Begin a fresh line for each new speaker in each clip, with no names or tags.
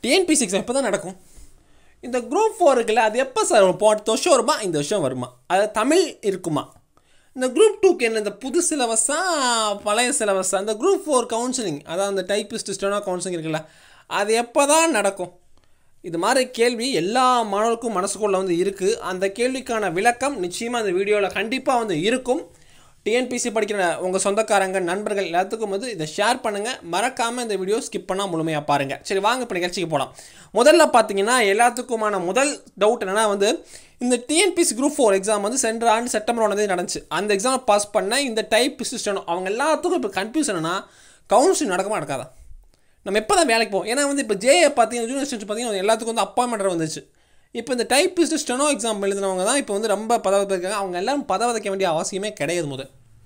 TNPSC exam எப்போ தான் நடக்கும் இந்த குரூப் ஃபோர் இருக்குல்ல அது எப்போ சார் வரும்? போன வருஷம் வருமா இந்த வருஷம் வருமா அது தமிழ் இருக்குமா இந்த குரூப் டூக்கு என்ன இந்த புது சிலபஸா பழைய சிலபஸா இந்த குரூப் ஃபோர் கவுன்சிலிங் அதாவது அந்த டைப்பிஸ்ட் ஸ்டெனோ கவுன்சிலிங் இருக்குல்ல அது எப்போ தான் நடக்கும் இது மாதிரி கேள்வி எல்லா மாணவருக்கும் மனசுக்குள்ளே வந்து இருக்குது அந்த கேள்விக்கான விளக்கம் நிச்சயமாக அந்த வீடியோவில் கண்டிப்பாக வந்து இருக்கும் டிஎன்பிசி படிக்கிற உங்கள் சொந்தக்காரங்க நண்பர்கள் எல்லாத்துக்கும் வந்து இதை ஷேர் பண்ணுங்கள் மறக்காமல் இந்த வீடியோ ஸ்கிப் பண்ணால் முழுமையாக பாருங்கள் சரி வாங்க இப்போ நிகழ்ச்சிக்கு போகலாம் முதல்ல பார்த்தீங்கன்னா எல்லாத்துக்குமான முதல் டவுட் என்னென்னா வந்து இந்த டிஎன்பிசி குரூப் ஃபோர் எக்ஸாம் வந்து சென்ற ஆண்டு செப்டம்பர் ஒன்றாந்தேதி நடந்துச்சு அந்த எக்ஸாம் பாஸ் பண்ண இந்த டைப் சிஸ்டம் அவங்க எல்லாத்துக்கும் இப்போ கன்ஃபியூஸ் என்னன்னா கவுன்சிலிங் நடக்குமா நடக்காதா நம்ம எப்போ தான் வேலைக்கு போவோம் ஏன்னா வந்து இப்போ ஜேஏ பார்த்தீங்கன்னா ஜூனியர் ஸ்டூடெண்ட்ஸ் பார்த்தீங்கன்னா எல்லாத்துக்கும் வந்து அப்பாயின்மெண்ட் வந்துச்சு இப்போ இந்த டைப்பிஸ்ட் ஸ்டெனோ எக்ஸாம் எழுதினவங்க தான் இப்போ வந்து ரொம்ப பதவத்தை இருக்காங்க அவங்க எல்லாம் பதவதைக்க வேண்டிய அவசியமே கிடையாது முதல்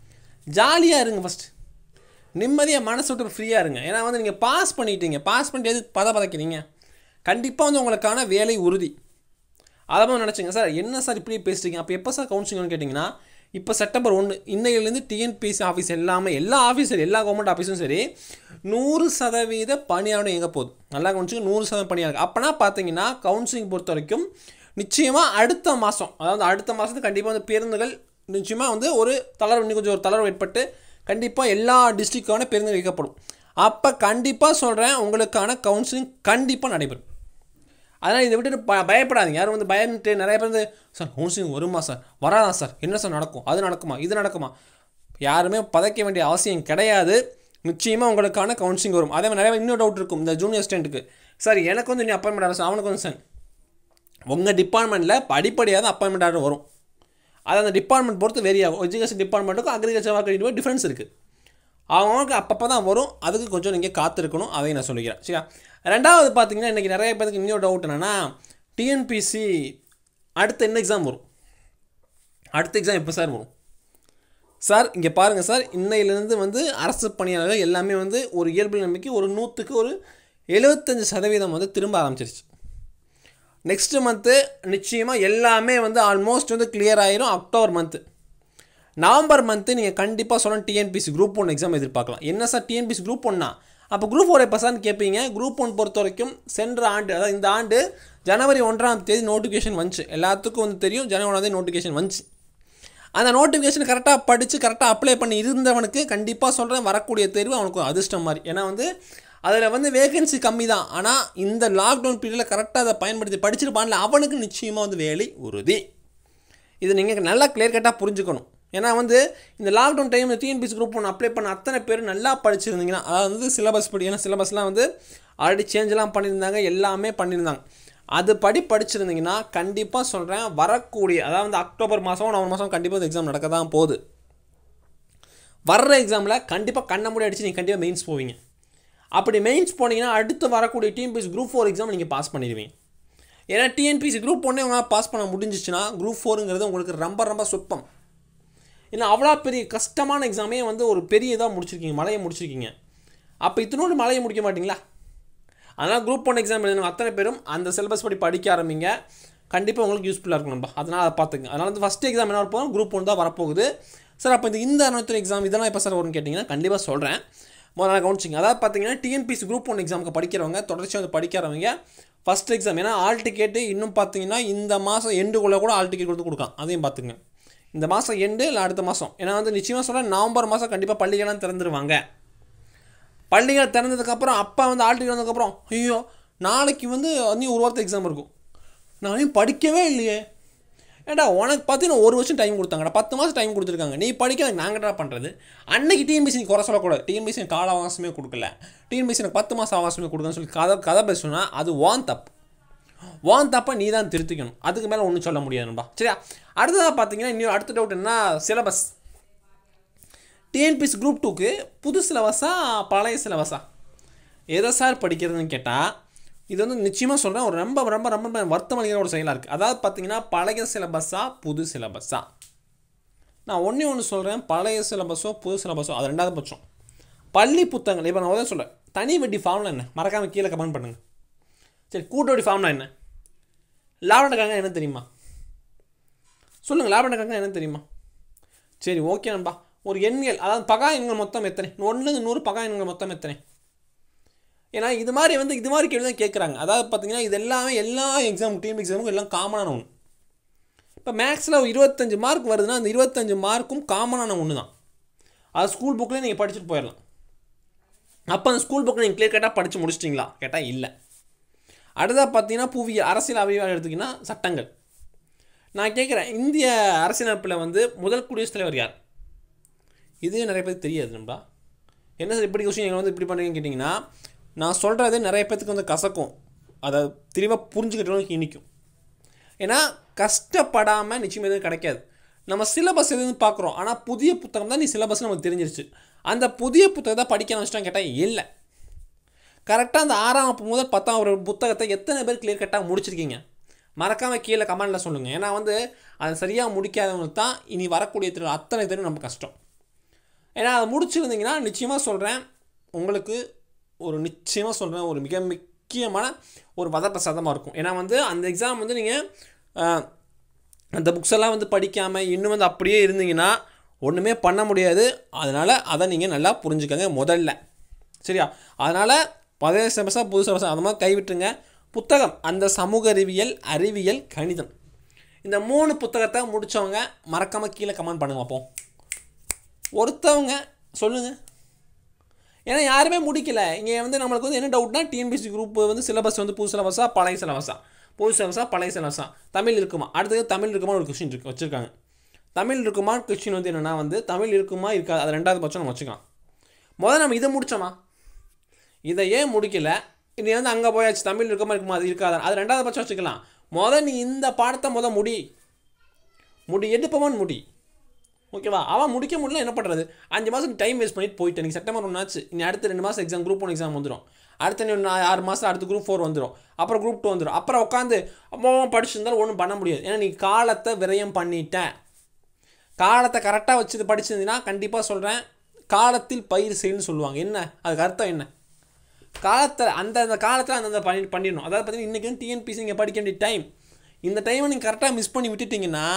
ஜாலியாக இருங்க ஃபஸ்ட்டு நிம்மதியாக மனசு விட்டு ஃப்ரீயாக இருங்க ஏன்னா வந்து நீங்கள் பாஸ் பண்ணிட்டீங்க பாஸ் பண்ணிட்டு எதுக்கு பத பதைக்கிறீங்க கண்டிப்பாக வந்து உங்களுக்கான வேலை உறுதி அதை மாதிரி நினச்சிங்க சார் என்ன சார் இப்படி பேசுறீங்க அப்போ எப்போ சார் கவுன்சிலிங்னு கேட்டிங்கன்னா இப்போ செப்டம்பர் ஒன்று இன்னையிலேருந்து டிஎன்பிசி ஆஃபீஸ் எல்லாமே எல்லா ஆஃபீஸர் எல்லா கவர்மெண்ட் ஆஃபீஸும் சரி நூறு சதவீத பணியாளர் எங்கே போகுது நல்லா கவனிச்சுங்க நூறு சதவீதம் பணியாளர் அப்போனா பார்த்தீங்கன்னா கவுன்சிலிங் பொறுத்த வரைக்கும் நிச்சயமாக அடுத்த மாதம் அதாவது அடுத்த மாதத்துக்கு கண்டிப்பாக வந்து பேருந்துகள் நிச்சயமாக வந்து ஒரு தளர்வு இன்னும் கொஞ்சம் ஒரு தளர்வு ஏற்பட்டு கண்டிப்பாக எல்லா டிஸ்ட்ரிக்டான பேருந்துகள் இயக்கப்படும் அப்போ கண்டிப்பாக சொல்கிறேன் உங்களுக்கான கவுன்சிலிங் கண்டிப்பாக நடைபெறும் அதனால் இதை விட்டுட்டு ப பயப்படாதீங்க யாரும் வந்து பயந்துட்டு நிறைய பேர் வந்து சார் கவுன்சிலிங் வருமா சார் வராதா சார் என்ன சார் நடக்கும் அது நடக்குமா இது நடக்குமா யாருமே பதைக்க வேண்டிய அவசியம் கிடையாது நிச்சயமாக உங்களுக்கான கவுன்சிலிங் வரும் அதே மாதிரி நிறைய பேர் இன்னொரு டவுட் இருக்கும் இந்த ஜூனியர் ஸ்டூடெண்ட்டுக்கு சார் எனக்கு வந்து நீ அப்பாயின்மெண்ட் ஆகும் சார் அவனுக்கு வந்து சார் உங்கள் டிபார்ட்மெண்ட்டில் படிப்படியாக தான் அப்பாயின்மெண்ட் ஆர்டர் வரும் அது அந்த டிபார்ட்மெண்ட் பொறுத்து வெரி ஆகும் எஜுகேஷன் டிபார்ட்மெண்ட்டுக்கும் அக்ரிகல்ச்சர் மார்க்கெட்டிஙக்கும் டிஃப்ரென்ஸ் இருக்குது அவங்களுக்கு அப்பப்போ தான் வரும் அதுக்கு கொஞ்சம் நீங்கள் காத்திருக்கணும் அதையும் நான் சொல்லிக்கிறேன் சரியா ரெண்டாவது பார்த்தீங்கன்னா இன்றைக்கி நிறைய பேருக்கு இன்னொரு டவுட் என்னென்னா டிஎன்பிசி அடுத்த என்ன எக்ஸாம் வரும் அடுத்த எக்ஸாம் எப்போ சார் வரும் சார் இங்கே பாருங்கள் சார் இன்னையிலேருந்து வந்து அரசு பணியாளர்கள் எல்லாமே வந்து ஒரு இயல்பு நம்பிக்கை ஒரு நூற்றுக்கு ஒரு எழுபத்தஞ்சு சதவீதம் வந்து திரும்ப ஆரம்பிச்சிருச்சு நெக்ஸ்ட்டு மந்த்து நிச்சயமாக எல்லாமே வந்து ஆல்மோஸ்ட் வந்து கிளியர் ஆயிரும் அக்டோபர் மந்த்து நவம்பர் மந்த்து நீங்கள் கண்டிப்பாக சொல்லணும் டிஎன்பிசி குரூப் ஒன் எக்ஸாம் எதிர்பார்க்கலாம் என்ன சார் டிஎன்பிசி குரூப் ஒன்னா அப்போ குரூப் ஃபோர் எப்போ சார்னு கேட்பீங்க குரூப் ஒன் பொறுத்த வரைக்கும் சென்ற ஆண்டு அதாவது இந்த ஆண்டு ஜனவரி ஒன்றாம் தேதி நோட்டிஃபிகேஷன் வந்துச்சு எல்லாத்துக்கும் வந்து தெரியும் ஜனவரி ஒன்றாம் தேதி நோட்டிஃபிகேஷன் வந்துச்சு அந்த நோட்டிஃபிகேஷன் கரெக்டாக படித்து கரெக்டாக அப்ளை பண்ணி இருந்தவனுக்கு கண்டிப்பாக சொல்கிறேன் வரக்கூடிய தேர்வு அவனுக்கு ஒரு அதிர்ஷ்டம் மாதிரி ஏன்னா வந்து அதில் வந்து வேகன்சி கம்மி தான் ஆனால் இந்த லாக்டவுன் பீரியடில் கரெக்டாக அதை பயன்படுத்தி படிச்சிருப்பான்ல அவனுக்கு நிச்சயமாக வந்து வேலை உறுதி இது நீங்கள் நல்லா கிளியர் கட்டாக புரிஞ்சுக்கணும் ஏன்னா வந்து இந்த லாக்டவுன் டைமில் டிஎன்பிசி குரூப் ஒன்று அப்ளை பண்ண அத்தனை பேர் நல்லா படிச்சிருந்தீங்கன்னா அதாவது வந்து சிலபஸ் படி ஏன்னா சிலபஸ்லாம் வந்து ஆல்ரெடி சேஞ்செலாம் பண்ணியிருந்தாங்க எல்லாமே பண்ணியிருந்தாங்க அது படி படிச்சிருந்தீங்கன்னா கண்டிப்பாக சொல்கிறேன் வரக்கூடிய அதாவது அக்டோபர் மாதம் நவம்பர் மாதம் கண்டிப்பாக இந்த எக்ஸாம் நடக்க தான் போகுது வர்ற எக்ஸாமில் கண்டிப்பாக கண்ணை மூடி அடித்து நீங்கள் கண்டிப்பாக மெயின்ஸ் போவீங்க அப்படி மெயின்ஸ் போனீங்கன்னா அடுத்து வரக்கூடிய டிஎன்பிசி குரூப் ஃபோர் எக்ஸாம் நீங்கள் பாஸ் பண்ணிடுவீங்க ஏன்னா டிஎன்பிசி குரூப் ஒன்றே உங்களால் பாஸ் பண்ண முடிஞ்சிச்சுன்னா குரூப் ஃபோருங்கிறது உங்களுக்கு ரொம்ப ரொம்ப சுத்தம் ஏன்னா அவ்வளோ பெரிய கஷ்டமான எக்ஸாமே வந்து ஒரு பெரிய இதாக முடிச்சிருக்கீங்க மலையை முடிச்சிருக்கீங்க அப்போ இத்தனோடு மலையை முடிக்க மாட்டிங்களா அதனால் குரூப் ஒன் எக்ஸாம் எழுதின அத்தனை பேரும் அந்த சிலபஸ் படி படிக்க ஆரம்பிங்க கண்டிப்பாக உங்களுக்கு யூஸ்ஃபுல்லாக இருக்கும் நம்ப அதனால் அதை பார்த்துங்க அதனால் வந்து ஃபஸ்ட் எக்ஸாம் என்ன வரப்போகும் குரூப் ஒன் தான் வரப்போகுது சார் அப்போ இந்த இந்த அனுபவத்தில் எக்ஸாம் இதெல்லாம் எப்போ சார் வரும்னு கேட்டிங்கன்னா கண்டிப்பாக சொல்கிறேன் முதல்ல கவனிச்சிங்க அதாவது பார்த்தீங்கன்னா டிஎன்பிசி குரூப் ஒன் எக்ஸாமுக்கு படிக்கிறவங்க தொடர்ச்சியாக வந்து படிக்கிறவங்க ஃபஸ்ட் எக்ஸாம் ஏன்னா ஆல் டிக்கெட்டு இன்னும் பார்த்தீங்கன்னா இந்த மாதம் எண்டுக்குள்ளே கூட ஆல் டிக்கெட் கொடுத்து கொடுக்கலாம் அதையும் பார்த்துங்க இந்த மாதம் எண்டு இல்லை அடுத்த மாதம் ஏன்னா வந்து நிச்சயமாக சொல்கிறேன் நவம்பர் மாதம் கண்டிப்பாக பள்ளிகள்லாம் திறந்துருவாங்க பள்ளிகள் திறந்ததுக்கப்புறம் அப்பா வந்து ஆல் டிக்கெட் வந்ததுக்கப்புறம் ஐயோ நாளைக்கு வந்து நீ ஒரு வாரத்துக்கு எக்ஸாம் இருக்கும் நான் படிக்கவே இல்லையே ஏடா உனக்கு பார்த்தீங்கன்னா ஒரு வருஷம் டைம் கொடுத்தாங்கடா பத்து மாதம் டைம் கொடுத்துருக்காங்க நீ படிக்க எனக்கு நாங்கடா பண்ணுறது அன்னைக்கு டிஎன்பிசி நீ குறை சொல்லக்கூடாது டிஎன்பிசி எனக்கு கால அவகாசமே கொடுக்கல டிஎன்பிசி எனக்கு பத்து மாதம் அவகாசமே கொடுக்குன்னு சொல்லி கதை கதை பேசணும்னா அது வான் தப்பு வான் தப்பை நீ தான் திருத்திக்கணும் அதுக்கு மேலே ஒன்றும் சொல்ல முடியாதுன்பா சரியா அடுத்ததாக பார்த்தீங்கன்னா இன்னும் அடுத்த டவுட் என்ன சிலபஸ் டிஎன்பிசி குரூப் டூக்கு புது சிலபஸா பழைய சிலபஸா எதை சார் படிக்கிறதுன்னு கேட்டால் இது வந்து நிச்சயமாக சொல்கிறேன் ஒரு ரொம்ப ரொம்ப ரொம்ப வருத்தம் அளிக்கிற ஒரு செயலாக இருக்குது அதாவது பார்த்தீங்கன்னா பழைய சிலபஸா புது சிலபஸா நான் ஒன்றே ஒன்று சொல்கிறேன் பழைய சிலபஸோ புது சிலபஸோ அது ரெண்டாவது பட்சம் பள்ளி புத்தகங்கள் இப்போ நான் உதவி சொல்கிறேன் தனி வட்டி ஃபார்ம்லாம் என்ன மறக்காமல் கீழே கமெண்ட் பண்ணுங்கள் சரி கூட்டு வட்டி ஃபார்ம்லாம் என்ன லாபண்டக்காங்க என்ன தெரியுமா சொல்லுங்கள் லாபண்டக்காங்க என்ன தெரியுமா சரி ஓகே நண்பா ஒரு எண்ணியல் அதாவது பகா எண்கள் மொத்தம் எத்தனை ஒன்றுலேருந்து நூறு பகா எண்கள் மொத்தம் எத்தனை ஏன்னா இது மாதிரி வந்து இது மாதிரி கேள்வி தான் கேட்குறாங்க அதாவது பார்த்தீங்கன்னா இது எல்லாமே எல்லா எக்ஸாம் டீம் எக்ஸாமுக்கும் எல்லாம் காமனான ஒன்று இப்போ மேக்ஸில் இருபத்தஞ்சு மார்க் வருதுன்னா அந்த இருபத்தஞ்சு மார்க்கும் காமனான ஒன்று தான் அது ஸ்கூல் புக்லேயே நீங்கள் படிச்சுட்டு போயிடலாம் அப்போ அந்த ஸ்கூல் புக்கில் நீங்கள் கிளியர் கேட்டால் படித்து முடிச்சிட்டிங்களா கேட்டால் இல்லை அடுத்ததாக பார்த்தீங்கன்னா புவியியல் அரசியல் அவையாக எடுத்திங்கன்னா சட்டங்கள் நான் கேட்குறேன் இந்திய அரசியலமைப்பில் வந்து முதல் குடியரசுத் தலைவர் யார் இது நிறைய பேருக்கு தெரியாது நம்பா என்ன சார் இப்படி கொஸ்டின் நீங்கள் வந்து இப்படி பண்ணுறீங்கன்னு கேட்டிங்கன்னா நான் சொல்கிறது நிறைய பேத்துக்கு வந்து கசக்கும் அதை தெளிவாக புரிஞ்சுக்கிட்டவங்களுக்கு இனிக்கும் ஏன்னா கஷ்டப்படாமல் நிச்சயம் எதுவும் கிடைக்காது நம்ம சிலபஸ் எதுவும் பார்க்குறோம் ஆனால் புதிய புத்தகம் தான் நீ சிலபஸ் நமக்கு தெரிஞ்சிருச்சு அந்த புதிய புத்தகத்தை படிக்க வச்சிட்டான்னு கேட்டால் இல்லை கரெக்டாக அந்த ஆறாம் வகுப்பு முதல் பத்தாம் ஒரு புத்தகத்தை எத்தனை பேர் கிளியர் கட்டாக முடிச்சிருக்கீங்க மறக்காமல் கீழே கமெண்டில் சொல்லுங்கள் ஏன்னா வந்து அதை சரியாக முடிக்காதவங்களுக்கு தான் இனி வரக்கூடிய திரு அத்தனை திரு நம்ம கஷ்டம் ஏன்னா அதை முடிச்சிருந்தீங்கன்னா நிச்சயமாக சொல்கிறேன் உங்களுக்கு ஒரு நிச்சயமாக சொல்கிறேன் ஒரு மிக முக்கியமான ஒரு வதப்பிரசாதமாக இருக்கும் ஏன்னா வந்து அந்த எக்ஸாம் வந்து நீங்கள் அந்த புக்ஸ் எல்லாம் வந்து படிக்காமல் இன்னும் வந்து அப்படியே இருந்தீங்கன்னா ஒன்றுமே பண்ண முடியாது அதனால் அதை நீங்கள் நல்லா புரிஞ்சுக்கங்க முதல்ல சரியா அதனால் பழைய செமஸ்டர் புது செமஸ்டர் அந்த மாதிரி கைவிட்டுருங்க புத்தகம் அந்த சமூக அறிவியல் அறிவியல் கணிதம் இந்த மூணு புத்தகத்தை முடித்தவங்க மறக்காமல் கீழே கமெண்ட் பண்ணுங்க அப்போ ஒருத்தவங்க சொல்லுங்கள் ஏன்னா யாருமே முடிக்கல இங்கே வந்து நம்மளுக்கு வந்து என்ன டவுட்னா டிஎன்பிசி குரூப் வந்து சிலபஸ் வந்து புது சிலபஸா பழைய சிலபஸா புது சிலபஸா பழைய சிலபஸா தமிழ் இருக்குமா அடுத்தது தமிழ் இருக்குமா ஒரு கொஸ்டின் இருக்கு வச்சுருக்காங்க தமிழ் இருக்குமா கொஸ்டின் வந்து என்னென்னா வந்து தமிழ் இருக்குமா இருக்காது அது ரெண்டாவது பட்சம் நம்ம வச்சுக்கலாம் முதல்ல நம்ம இதை முடித்தோமா இதை ஏன் முடிக்கல நீ வந்து அங்கே போயாச்சு தமிழ் இருக்குமா இருக்குமா அது இருக்காது அது ரெண்டாவது பட்சம் வச்சுக்கலாம் முதல் நீ இந்த பாடத்தை முத முடி முடி எடுப்பவன் முடி ஓகேவா அவன் முடிக்க முடியல என்ன பண்ணுறது அஞ்சு மாதம் டைம் வேஸ்ட் பண்ணிட்டு போயிட்டேன் நீங்கள் செப்டம்பர் ஒன்றாச்சு இனி அடுத்த ரெண்டு மாதம் எக்ஸாம் குரூப் ஒன் எக்ஸாம் வந்துடும் அடுத்த இன்னும் ஆறு மாதம் அடுத்த குரூப் ஃபோர் வந்துடும் அப்புறம் குரூப் டூ வந்துடும் அப்புறம் உட்காந்து அப்போ படிச்சிருந்தாலும் ஒன்றும் பண்ண முடியாது ஏன்னா நீ காலத்தை விரயம் பண்ணிட்ட காலத்தை கரெக்டாக வச்சு படிச்சிருந்தீங்கன்னா கண்டிப்பாக சொல்கிறேன் காலத்தில் பயிர் செய்யணும்னு சொல்லுவாங்க என்ன அதுக்கு அர்த்தம் என்ன காலத்தில் அந்த அந்த காலத்தில் அந்தந்த பண்ணி பண்ணிடணும் அதாவது பார்த்தீங்கன்னா இன்றைக்கி வந்து டிஎன்பிசி இங்கே படிக்க வேண்டிய டைம் இந்த டைமை நீங்கள் கரெக்டாக மிஸ் பண்ணி விட்டுட்டிங்கன்னா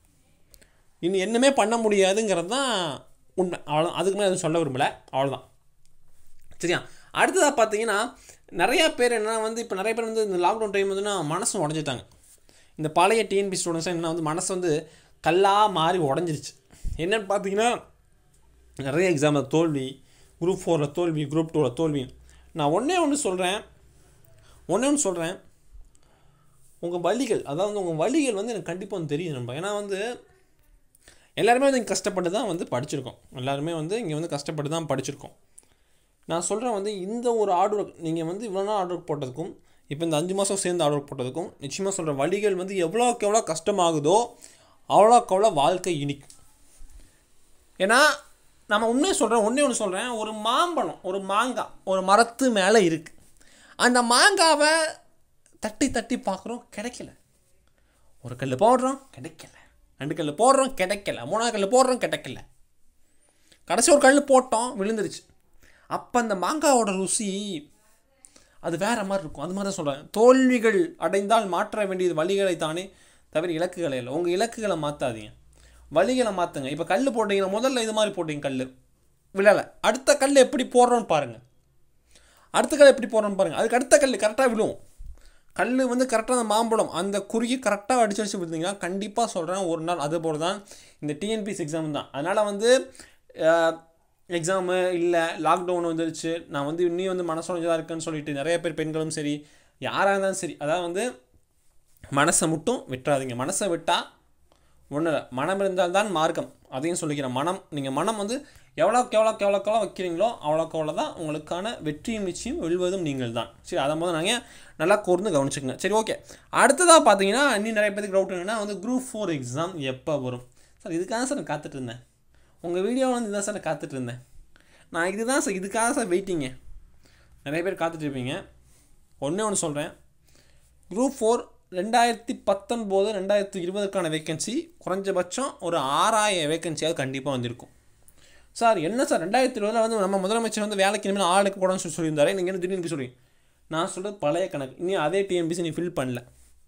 இனி என்னமே பண்ண முடியாதுங்கிறது தான் உண்மை அவ்வளோ அதுக்கு மேலே எதுவும் சொல்ல விரும்பலை அவ்வளோதான் சரியா அடுத்ததாக பார்த்தீங்கன்னா நிறையா பேர் என்ன வந்து இப்போ நிறைய பேர் வந்து இந்த லாக்டவுன் டைம் வந்துன்னா மனசு உடஞ்சிட்டாங்க இந்த பழைய டிஎன்பி ஸ்டூடெண்ட்ஸ் என்ன வந்து மனசு வந்து கல்லாக மாறி உடஞ்சிருச்சு என்னென்னு பார்த்தீங்கன்னா நிறைய எக்ஸாமில் தோல்வி குரூப் ஃபோரில் தோல்வி குரூப் டூவில் தோல்வி நான் ஒன்றே ஒன்று சொல்கிறேன் ஒன்றே ஒன்று சொல்கிறேன் உங்கள் வழிகள் அதாவது உங்கள் வழிகள் வந்து எனக்கு கண்டிப்பாக வந்து தெரியும் நம்ம ஏன்னா வந்து எல்லாருமே வந்து இங்கே கஷ்டப்பட்டு தான் வந்து படிச்சிருக்கோம் எல்லாருமே வந்து இங்கே வந்து கஷ்டப்பட்டு தான் படிச்சிருக்கோம் நான் சொல்கிறேன் வந்து இந்த ஒரு ஆர்டர் ஒர்க் நீங்கள் வந்து இவ்வளோ நாள் ஆர்டர் ஒர்க் போட்டதுக்கும் இப்போ இந்த அஞ்சு மாதம் சேர்ந்து ஆர்டர் ஒர்க் போட்டதுக்கும் நிச்சயமாக சொல்கிற வழிகள் வந்து எவ்வளோக்கு எவ்வளோ கஷ்டமாகுதோ அவ்வளோக்கு அவ்வளோ வாழ்க்கை இனிக்கும் ஏன்னா நம்ம உண்மையை சொல்கிறேன் ஒன்றே ஒன்று சொல்கிறேன் ஒரு மாம்பழம் ஒரு மாங்காய் ஒரு மரத்து மேலே இருக்குது அந்த மாங்காவை தட்டி தட்டி பார்க்குறோம் கிடைக்கல ஒரு கல் போடுறோம் கிடைக்கல ரெண்டு கல் போடுறோம் கிடைக்கல மூணாவது கல் போடுறோம் கிடைக்கல கடைசி ஒரு கல் போட்டோம் விழுந்துருச்சு அப்போ அந்த மாங்காவோட ருசி அது வேறு மாதிரி இருக்கும் அது மாதிரி தான் சொல்கிறேன் தோல்விகள் அடைந்தால் மாற்ற வேண்டியது வழிகளை தானே தவிர இலக்குகளை இல்லை உங்கள் இலக்குகளை மாற்றாதீங்க வழிகளை மாற்றுங்க இப்போ கல் போட்டிங்கன்னா முதல்ல இது மாதிரி போட்டிங்க கல் விழலை அடுத்த கல் எப்படி போடுறோன்னு பாருங்கள் அடுத்த கல் எப்படி போடுறோன்னு பாருங்கள் அதுக்கு அடுத்த கல் கரெக்டாக விழுவும் கல் வந்து கரெக்டாக அந்த மாம்பழம் அந்த குறுகி கரெக்டாக அடிச்சு அடிச்சு விழுந்தீங்கன்னா கண்டிப்பாக சொல்கிறேன் ஒரு நாள் அது போல தான் இந்த டிஎன்பிசி எக்ஸாம் தான் அதனால் வந்து எக்ஸாமு இல்லை லாக்டவுன் வந்துருச்சு நான் வந்து இன்னும் வந்து மனசுடைஞ்சதாக இருக்கேன்னு சொல்லிட்டு நிறைய பேர் பெண்களும் சரி யாராக இருந்தாலும் சரி அதாவது வந்து மனசை மட்டும் விட்டுறாதீங்க மனசை விட்டால் ஒன்றும் இல்லை மனம் இருந்தால் தான் மார்க்கம் அதையும் சொல்லிக்கிறேன் மனம் நீங்கள் மனம் வந்து எவ்வளோக்கு எவ்வளோக்கு எவ்வளோக்கு எவ்வளோ வைக்கிறீங்களோ அவ்வளோக்கு அவ்வளோ தான் உங்களுக்கான வெற்றியும் நிச்சயம் வெல்வதும் நீங்கள் தான் சரி அதை போது நாங்கள் நல்லா கூர்ந்து கவனிச்சுக்கங்க சரி ஓகே அடுத்ததாக பார்த்தீங்கன்னா இன்னும் நிறைய பேருக்கு டவுட் என்னன்னா வந்து குரூப் ஃபோர் எக்ஸாம் எப்போ வரும் சார் இதுக்காக சார் நான் காத்துட்டு இருந்தேன் உங்கள் வீடியோ வந்து இதான் சார் நான் காத்துட்டு இருந்தேன் நான் இதுதான் சார் இதுக்காக சார் வெயிட்டிங்க நிறைய பேர் காத்துட்டு இருப்பீங்க ஒன்றே ஒன்று சொல்கிறேன் குரூப் ஃபோர் ரெண்டாயிரத்தி பத்தொன்பது ரெண்டாயிரத்தி இருபதுக்கான வேக்கன்சி குறைஞ்சபட்சம் ஒரு ஆறாயிரம் வேக்கன்சியாவது கண்டிப்பாக வந்திருக்கும் சார் என்ன சார் ரெண்டாயிரத்தி இருபதில் வந்து நம்ம முதலமைச்சர் வந்து வேலைக்கு இனிமேல் ஆளுக்கு போடணும்னு சொல்லி சொல்லியிருந்தாரு நீங்கள் என்ன திடீர்னு சொல்றீங்க நான் சொல்கிறது பழைய கணக்கு இனி அதே டிஎன்பிசி நீ ஃபில் பண்ணல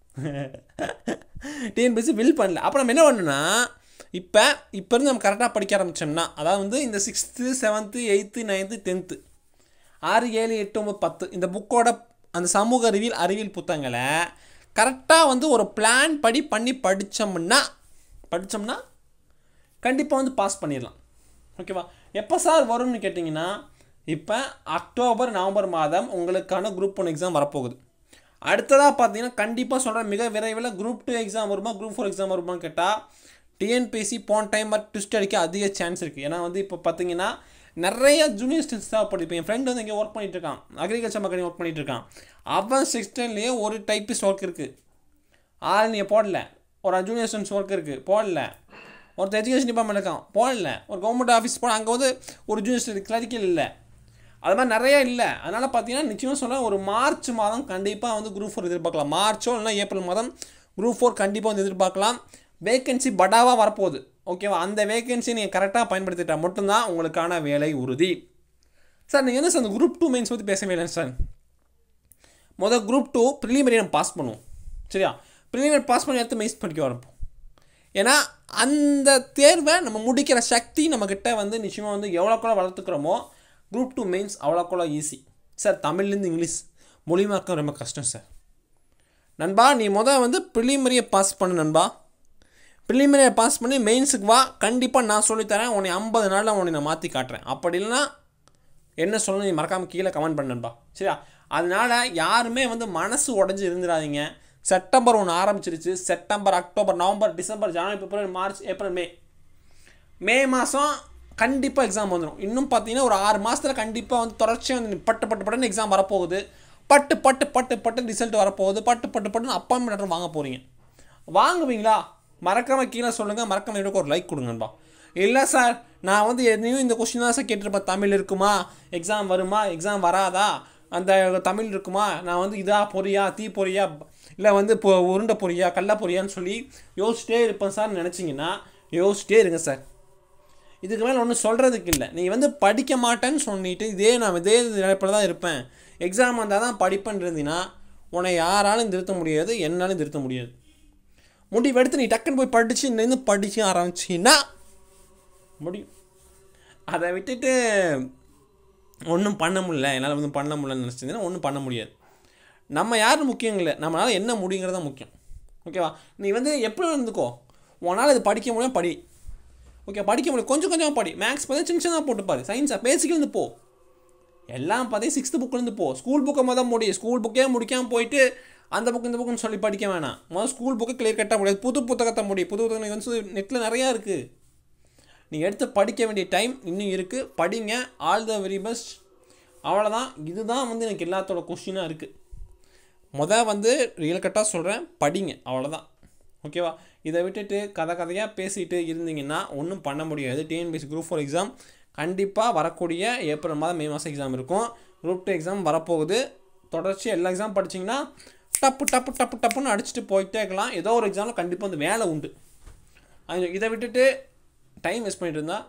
டிஎன்பிசி ஃபில் பண்ணல அப்புறம் நம்ம என்ன பண்ணணும்னா இப்போ இப்போ இருந்து நம்ம கரெக்டாக படிக்க ஆரம்பித்தோம்னா அதாவது வந்து இந்த sixth seventh eighth ninth tenth ஆறு ஏழு எட்டு ஒம்பது பத்து இந்த புக்கோட அந்த சமூக அறிவியல் அறிவியல் புத்தகங்களை கரெக்டாக வந்து ஒரு பிளான் படி பண்ணி படித்தோம்னா படித்தோம்னா கண்டிப்பாக வந்து பாஸ் பண்ணிடலாம் ஓகேவா எப்போ சார் வரும்னு கேட்டிங்கன்னா இப்போ அக்டோபர் நவம்பர் மாதம் உங்களுக்கான குரூப் ஒன் எக்ஸாம் வரப்போகுது அடுத்ததாக பார்த்தீங்கன்னா கண்டிப்பாக சொல்கிறேன் மிக விரைவில் குரூப் டூ எக்ஸாம் வருமா குரூப் ஃபோர் எக்ஸாம் வருமான்னு கேட்டால் டிஎன்பிசி போன டைம் ட்விஸ்ட் அடிக்க அதிக சான்ஸ் இருக்குது ஏன்னா வந்து இப்போ பார்த்தீங்கன்னா நிறைய ஜூனியர் ஸ்டூடெண்ட்ஸ் தேவைப்படுது இப்போ என் ஃப்ரெண்ட் வந்து இங்கே ஒர்க் பண்ணிட்டு இருக்கான் அக்ரிகல்ச்சர் மக்கள் ஒர்க் பண்ணிட்டு இருக்கான் அவன் செக்ஸ்டைன்லேயே ஒரு டைப்பிஸ்ட் ஒர்க் இருக்குது ஆள் நீ போடல ஒரு ஜூனியர் ஸ்டூடெண்ட்ஸ் ஒர்க் இருக்குது போடல ஒருத்தர் எஜுகேஷன் டிபார்ட்மெண்ட் இருக்கான் போடல ஒரு கவர்மெண்ட் ஆஃபீஸ் போட அங்கே வந்து ஒரு ஜூனியர் ஸ்டூடெண்ட் கிளரிக்கல் இல்லை அது மாதிரி நிறைய இல்லை அதனால் பார்த்தீங்கன்னா நிச்சயமாக சொல்ல ஒரு மார்ச் மாதம் கண்டிப்பாக வந்து குரூப் ஃபோர் எதிர்பார்க்கலாம் மார்ச்சோ இல்லைனா ஏப்ரல் மாதம் குரூப் ஃபோர் கண்டிப்பாக வந்து எதிர்பார்க்கலாம் வேகன்சி படாவாக வரப்போகுது ஓகேவா அந்த வேகன்சி நீங்கள் கரெக்டாக பயன்படுத்திட்டா மட்டும்தான் உங்களுக்கான வேலை உறுதி சார் நீங்கள் என்ன சார் அந்த குரூப் டூ மெயின்ஸ் பற்றி பேசவே இல்லை சார் மொதல் குரூப் டூ ப்ரிலிமினரி நம்ம பாஸ் பண்ணுவோம் சரியா ப்ரிலிமினரி பாஸ் பண்ணி எடுத்து மெயின்ஸ் படிக்க வரப்போம் ஏன்னா அந்த தேர்வை நம்ம முடிக்கிற சக்தி நம்மக்கிட்ட வந்து நிச்சயமாக வந்து எவ்வளோக்குள்ள வளர்த்துக்கிறோமோ குரூப் டூ மெயின்ஸ் அவ்வளோக்குள்ள ஈஸி சார் தமிழ்லேருந்து இங்கிலீஷ் மொழிமாக்கம் ரொம்ப கஷ்டம் சார் நண்பா நீ மொதல் வந்து ப்ரிலிமரியை பாஸ் பண்ணு நண்பா ப்ரிலிமினரியை பாஸ் பண்ணி மெயின்ஸுக்கு வா கண்டிப்பாக நான் சொல்லித்தரேன் உன்னை ஐம்பது நாளில் உன்னை நான் மாற்றி காட்டுறேன் அப்படி இல்லைன்னா என்ன சொல்லணும் நீ மறக்காமல் கீழே கமெண்ட் பண்ணுன்பா சரியா அதனால் யாருமே வந்து மனசு உடஞ்சி இருந்துடாதீங்க செப்டம்பர் ஒன்று ஆரம்பிச்சிருச்சு செப்டம்பர் அக்டோபர் நவம்பர் டிசம்பர் ஜனவரி பிப்ரவரி மார்ச் ஏப்ரல் மே மே மாதம் கண்டிப்பாக எக்ஸாம் வந்துடும் இன்னும் பார்த்தீங்கன்னா ஒரு ஆறு மாதத்தில் கண்டிப்பாக வந்து தொடர்ச்சியாக வந்து பட்டு பட்டு பட்டுன்னு எக்ஸாம் வரப்போகுது பட்டு பட்டு பட்டு பட்டு ரிசல்ட் வரப்போகுது பட்டு பட்டு பட்டுன்னு அப்பாயின்மெண்ட் லெட்டர் வாங்க போகிறீங்க வாங்குவீங்களா மறக்காம கீழே சொல்லுங்கள் மறக்காம எனக்கு ஒரு லைக் கொடுங்கன்பா இல்லை சார் நான் வந்து எதையும் இந்த கொஸ்டின் தான் சார் கேட்டிருப்பேன் தமிழ் இருக்குமா எக்ஸாம் வருமா எக்ஸாம் வராதா அந்த தமிழ் இருக்குமா நான் வந்து இதா பொரியா தீ பொரியா இல்லை வந்து இப்போ உருண்டை பொரியா கடல பொரியான்னு சொல்லி யோசிச்சிட்டே இருப்பேன் சார் நினச்சிங்கன்னா யோசிச்சிட்டே இருங்க சார் இதுக்கு மேலே ஒன்றும் சொல்கிறதுக்கு இல்லை நீ வந்து படிக்க மாட்டேன்னு சொல்லிட்டு இதே நான் இதே நிலைப்பில் தான் இருப்பேன் எக்ஸாம் வந்தால் தான் படிப்பேன்னு இருந்தீங்கன்னா உன்னை யாராலும் திருத்த முடியாது என்னாலும் திருத்த முடியாது முடிவெடுத்து நீ டக்குன்னு போய் படித்து நின்று படிக்க ஆரம்பிச்சின்னா முடியும் அதை விட்டுட்டு ஒன்றும் பண்ண முடியல என்னால் வந்து பண்ண முடியலன்னு நினச்சிருந்தீங்கன்னா ஒன்றும் பண்ண முடியாது நம்ம யாரும் முக்கியம் இல்லை நம்மளால் என்ன முடியுங்கிறது தான் முக்கியம் ஓகேவா நீ வந்து எப்படி இருந்துக்கோ உன்னால் இது படிக்க முடியும் படி ஓகே படிக்க முடியும் கொஞ்சம் கொஞ்சமாக படி மேக்ஸ் பார்த்தா சின்ன சின்னதாக போட்டு பாரு சயின்ஸாக பேசிக்கிலேருந்து போ எல்லாம் பார்த்தே சிக்ஸ்த்து புக்லேருந்து போ ஸ்கூல் புக்கை மொதல் முடி ஸ்கூல் புக்கே முடிக்காமல் போயிட்டு அந்த புக்கு இந்த புக்குன்னு சொல்லி படிக்க வேணாம் முதல் ஸ்கூல் புக்கை கிளியர் கட்ட முடியாது புது புத்தகத்தை முடி புது புத்தகம் வந்து நெட்டில் நிறையா இருக்குது நீ எடுத்து படிக்க வேண்டிய டைம் இன்னும் இருக்குது படிங்க ஆல் த வெரி பெஸ்ட் அவ்வளோதான் இதுதான் வந்து எனக்கு எல்லாத்தோட கொஷினாக இருக்குது மொதல் வந்து ரியல் கட்டாக சொல்கிறேன் படிங்க அவ்வளோதான் ஓகேவா இதை விட்டுட்டு கதை கதையாக பேசிட்டு இருந்தீங்கன்னா ஒன்றும் பண்ண முடியாது டிஎன்பிஎஸ்சி குரூப் ஃபோர் எக்ஸாம் கண்டிப்பாக வரக்கூடிய ஏப்ரல் மாதம் மே மாதம் எக்ஸாம் இருக்கும் குரூப் டூ எக்ஸாம் வரப்போகுது தொடர்ச்சி எல்லா எக்ஸாம் படிச்சிங்கன்னா டப்பு டப்பு டப்பு டப்புன்னு அடிச்சுட்டு போயிட்டே இருக்கலாம் ஏதோ ஒரு எக்ஸாமில் கண்டிப்பாக வந்து வேலை உண்டு அது இதை விட்டுட்டு டைம் வேஸ்ட் பண்ணிட்டு இருந்தால்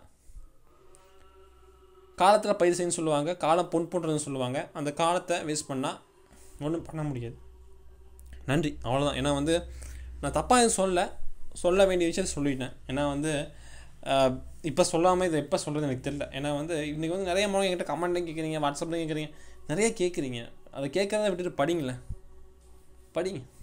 காலத்தில் பயிர் செய்யணும்னு சொல்லுவாங்க காலம் பொன் போன்றதுன்னு சொல்லுவாங்க அந்த காலத்தை வேஸ்ட் பண்ணால் ஒன்றும் பண்ண முடியாது நன்றி அவ்வளோதான் ஏன்னா வந்து நான் தப்பாக எதுவும் சொல்ல சொல்ல வேண்டிய விஷயத்த சொல்லிட்டேன் ஏன்னா வந்து இப்போ சொல்லாமல் இதை எப்போ சொல்கிறது எனக்கு தெரியல ஏன்னா வந்து இன்றைக்கி வந்து நிறைய முறை என்கிட்ட கமெண்ட்லையும் கேட்குறீங்க வாட்ஸ்அப்லையும் கேட்குறீங்க நிறைய கேட்குறீங்க அதை கேட்குறத விட்டுட்டு படிங்களேன் படிங்க